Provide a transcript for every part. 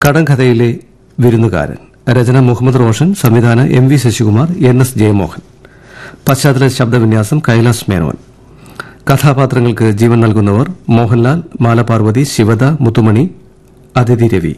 കടങ്കഥയിലെ വിരുന്നുകാരൻ രചന മുഹമ്മദ് റോഷൻ സംവിധാനം M V Sasikumar N S Jayamohan പശ്ചാത്തല ശബ്ദവിന്യാസം കൈലാസ് മേനോൻ കഥാപാത്രങ്ങൾക്ക് ജീവൻ നൽകുന്നവർ മോഹൻലാൽ മാലപാർവതി ശിവദ മുത്തുമണി അതിഥി രവി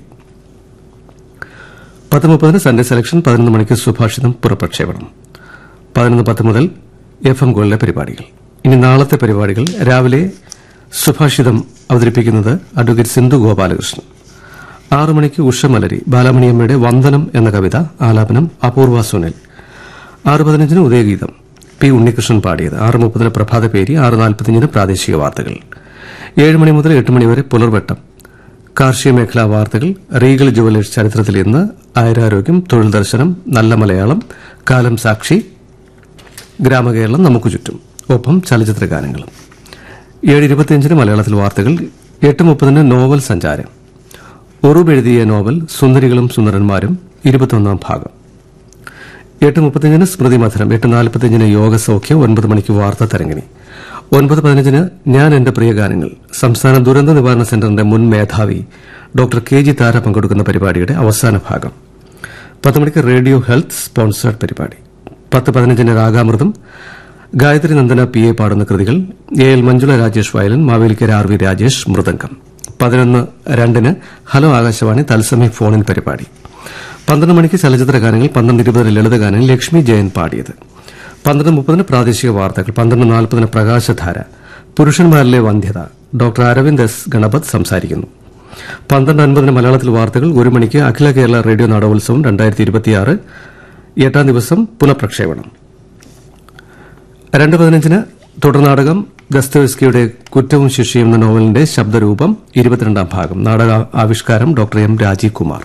പത്ത് മുപ്പതിന് സൺഡേ സെലക്ഷൻ പതിനൊന്ന് മണിക്ക് സുഭാഷിതം പുറപ്രക്ഷേപണം പതിനൊന്ന് പത്ത് മുതൽ എഫ് എം ഗോളിലെ പരിപാടികൾ ഇനി നാളത്തെ പരിപാടികൾ രാവിലെ സുഭാഷിതം അവതരിപ്പിക്കുന്നത് അഡ്വക്കേറ്റ് സിന്ധു ഗോപാലകൃഷ്ണൻ ആറു മണിക്ക് ഉഷമലരി ബാലാമണിയമ്മയുടെ വന്ദനം എന്ന കവിത ആലാപനം അപൂർവ സുനിൽ ആറ് പതിനഞ്ചിന് ഉദയഗീതം പി ഉണ്ണികൃഷ്ണൻ പാടിയത് ആറ് മുപ്പതിന് പ്രഭാത പേരി ആറ് നാൽപ്പത്തിയഞ്ചിന് പ്രാദേശിക വാർത്തകൾ ഏഴ് മണി മുതൽ എട്ട് മണിവരെ പുലർവട്ടം കാർഷിക മേഖലാ വാർത്തകൾ റീഗൽ ജുവലേഴ്സ് ചരിത്രത്തിൽ ഇന്ന് ആയുരാരോഗ്യം തൊഴിൽ ദർശനം നല്ല മലയാളം കാലം സാക്ഷി ഗ്രാമകേരളം നമുക്ക് ചുറ്റും ഒപ്പം ചലച്ചിത്ര ഗാനങ്ങളും ഏഴ് ഇരുപത്തിയഞ്ചിന് മലയാളത്തിൽ വാർത്തകൾ എട്ട് മുപ്പതിന് നോവൽ സഞ്ചാരം ഉറുബ് എഴുതിയ നോവൽ സുന്ദരികളും സുന്ദരന്മാരും ഇരുപത്തൊന്നാം ഭാഗം എട്ട് മുപ്പത്തിയഞ്ചിന് സ്മൃതി മധുരം എട്ട് നാൽപ്പത്തിയഞ്ചിന് യോഗ സൌഖ്യം ഒൻപത് മണിക്ക് വാർത്താ തരങ്ങിണി ഒൻപത് പതിനഞ്ചിന് ഞാൻ എന്റെ പ്രിയ ഗാനങ്ങൾ സംസ്ഥാന ദുരന്ത നിവാരണ സെന്ററിന്റെ മുൻ മേധാവി ഡോക്ടർ കെ ജി താര പങ്കെടുക്കുന്ന പരിപാടിയുടെ അവസാന ഭാഗം പത്ത് മണിക്ക് റേഡിയോ ഹെൽത്ത് സ്പോൺസേഡ് പരിപാടി പത്ത് പതിനഞ്ചിന് രാഗാമൃതം ഗായത്രി നന്ദന പി എ പാടുന്ന കൃതികൾ A L Manjula Rajesh violin Mavelikkara R V Rajesh മൃദംഗം പതിനൊന്ന് രണ്ടിന് ഹലോ ആകാശവാണി തത്സമയ ഫോണിൻ പരിപാടി പന്ത്രണ്ട് മണിക്ക് ചലച്ചിത്ര ഗാനങ്ങൾ പന്ത്രണ്ട് ഇരുപതിന് ലളിതഗാനങ്ങൾ ലക്ഷ്മി ജയൻ പാടിയത് പന്ത്രണ്ട് മുപ്പതിന് പ്രാദേശിക വാർത്തകൾ പന്ത്രണ്ട് നാൽപ്പതിന് പ്രകാശധാര പുരുഷന്മാരിലെ വന്ധ്യത ഡോക്ടർ അരവിന്ദ് എസ് ഗണപത് സംസാരിക്കുന്നു പന്ത്രണ്ട് അൻപതിന് മലയാളത്തിൽ വാർത്തകൾ ഒരു മണിക്ക് അഖില കേരള റേഡിയോ നാടകോത്സവം രണ്ടായിരത്തി ഇരുപത്തിയാറ് എട്ടാം ദിവസം പുനഃപ്രക്ഷേപണം രണ്ട് പതിനഞ്ചിന് തുടർനാടകം ദസ്തവസ്കിയുടെ കുറ്റവും ശിക്ഷയും എന്ന നോവലിന്റെ ശബ്ദരൂപം ഇരുപത്തിരണ്ടാം ഭാഗം നാടക ആവിഷ്കാരം ഡോക്ടർ എം രാജീവ് കുമാർ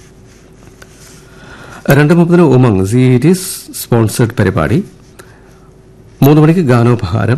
രണ്ട് മുപ്പതിന് ഉമങ് സീരീസ് സ്പോൺസേഡ് പരിപാടി മൂന്ന് മണിക്ക് ഗാനോപഹാരം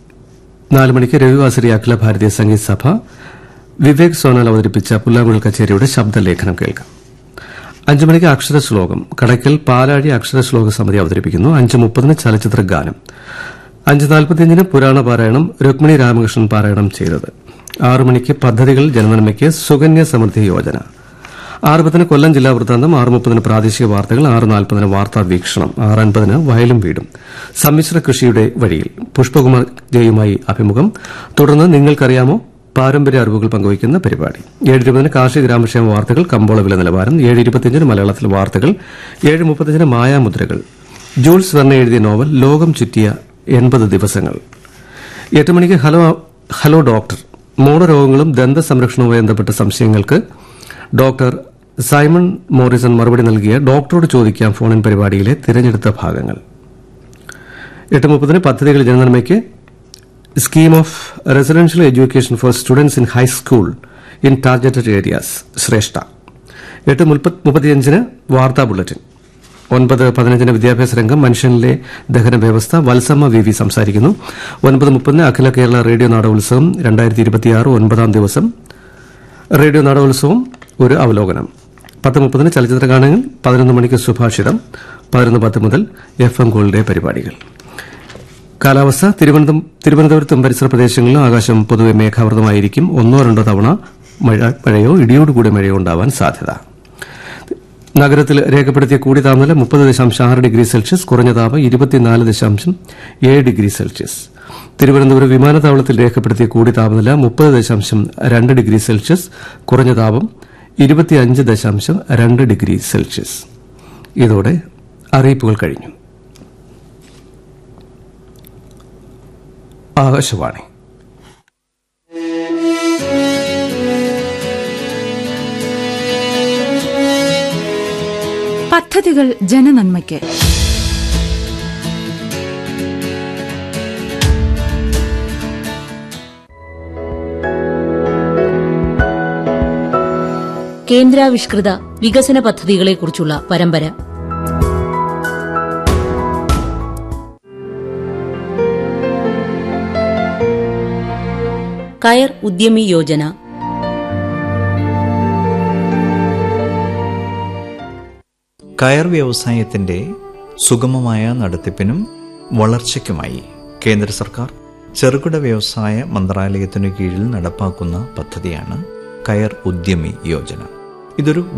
നാല് മണിക്ക് രവിവാസരി അഖില ഭാരതീയ സംഗീത സഭ വിവേക് സോനൽ അവതരിപ്പിച്ച പുല്ലാങ്കുഴൽ കച്ചേരിയുടെ ശബ്ദലേഖനം കേൾക്കാം അഞ്ചു മണിക്ക് അക്ഷരശ്ലോകം കടയ്ക്കൽ പാലാഴി അക്ഷരശ്ലോക സമിതി അവതരിപ്പിക്കുന്നു അഞ്ച് മുപ്പതിന് ചലച്ചിത്ര ഗാനം അഞ്ച് നാൽപ്പത്തിയഞ്ചിന് പുരാണ പാരായണം രുക്മിണി രാമകൃഷ്ണൻ പാരായണം ചെയ്തത് ആറു മണിക്ക് പദ്ധതികൾ ജനനന്മയ്ക്ക് സുകന്യ സമൃദ്ധി യോജന ആറ് പത്തിന് കൊല്ലം ജില്ലാ വൃത്താന്തം ആറ് മുപ്പതിന് പ്രാദേശിക വാർത്തകൾ ആറ് നാൽപ്പതിന് വാർത്താ വീക്ഷണം ആറ് അൻപതിന് വയലും വീടും സമ്മിശ്ര കൃഷിയുടെ വഴിയിൽ പുഷ്പകുമാർ ജയുമായി അഭിമുഖം തുടർന്ന് നിങ്ങൾക്കറിയാമോ പാരമ്പര്യ അറിവുകൾ പങ്കുവയ്ക്കുന്ന പരിപാടി ഏഴ് ഇരുപതിന് കാർഷിക ഗ്രാമക്ഷേമ വാർത്തകൾ കമ്പോള വില നിലവാരം ഏഴ് ഇരുപത്തിയഞ്ചിന് മലയാളത്തിൽ വാർത്തകൾ ഏഴ് മുപ്പത്തിയഞ്ചിന് മായാമുദ്രകൾ ജൂൾസ് വെർണ എഴുതിയ നോവൽ ലോകം ചുറ്റിയ എൺപത് ദിവസങ്ങൾ എട്ട് മണിക്ക് ഹലോ ഹലോ ഡോക്ടർ മൂടരോഗങ്ങളും ദന്ത സംരക്ഷണവുമായി ബന്ധപ്പെട്ട സംശയങ്ങൾക്ക് ഡോക്ടർ സൈമൺ മോറിസൺ മറുപടി നൽകിയ ഡോക്ടറോട് ചോദിക്കാം ഫോണിൻ പരിപാടിയിലെ തിരഞ്ഞെടുത്ത ഭാഗങ്ങൾ എട്ട് മുപ്പതിന് പദ്ധതികൾ ജനനന്മയ്ക്ക് scheme of residential education for students in high school in targeted areas Shreshta എട്ട് മുപ്പത്തിയഞ്ചിന് വാർത്താ ബുള്ളറ്റിൻ ഒൻപത് പതിനഞ്ചിന് വിദ്യാഭ്യാസ രംഗം മനുഷ്യനിലെ ദഹന വ്യവസ്ഥ വത്സമ്മ വി വി സംസാരിക്കുന്നു ഒൻപത് മുപ്പതിന് അഖില കേരള റേഡിയോ നാടകോത്സവം രണ്ടായിരത്തി ഇരുപത്തിയാറ് ഒൻപതാം ദിവസം റേഡിയോ നാടകോത്സവം ഒരു അവലോകനം പത്ത് മുപ്പതിന് ചലച്ചിത്ര ഗാനങ്ങൾ പതിനൊന്ന് മണിക്ക് സുഭാഷിതം പതിനൊന്ന് പത്ത് മുതൽ എഫ് എം ഗോൾഡേ പരിപാടികൾ കാലാവസ്ഥ തിരുവനന്തപുരം തിരുവനന്തപുരത്തും പരിസര പ്രദേശങ്ങളിലും ആകാശം പൊതുവെ മേഘാവൃതമായിരിക്കും ഒന്നോ രണ്ടോ തവണ മഴ മഴയോ ഇടിയോടുകൂടി മഴയോ ഉണ്ടാവാൻ സാധ്യത നഗരത്തിൽ രേഖപ്പെടുത്തിയ കൂടി താപനില മുപ്പത് ദശാംശം ആറ് ഡിഗ്രി സെൽഷ്യസ് കുറഞ്ഞ താപം ഇരുപത്തിനാല് ദശാംശം ഏഴ് ഡിഗ്രി സെൽഷ്യസ് തിരുവനന്തപുരം വിമാനത്താവളത്തിൽ രേഖപ്പെടുത്തിയ കൂടി താപനില മുപ്പത് ദശാംശം രണ്ട് ഡിഗ്രി സെൽഷ്യസ് കുറഞ്ഞ താപം ഇരുപത്തിയഞ്ച് ദശാംശം രണ്ട് ഡിഗ്രി സെൽഷ്യസ് ഇതോടെ അറിയിപ്പുകൾ കഴിഞ്ഞു ആകാശവാണി പദ്ധതികൾ ജനനന്മയ്ക്ക് കേന്ദ്രാവിഷ്കൃത വികസന പദ്ധതികളെക്കുറിച്ചുള്ള പരമ്പര കയർ ഉദ്യമി യോജന കയർ വ്യവസായത്തിന്റെ സുഗമമായ നടത്തിപ്പിനും വളർച്ചയ്ക്കുമായി കേന്ദ്ര സർക്കാർ ചെറുകിട വ്യവസായ മന്ത്രാലയത്തിനു കീഴിൽ നടപ്പാക്കുന്ന പദ്ധതിയാണ് കയർ ഉദ്യമി യോജന ഇതൊരു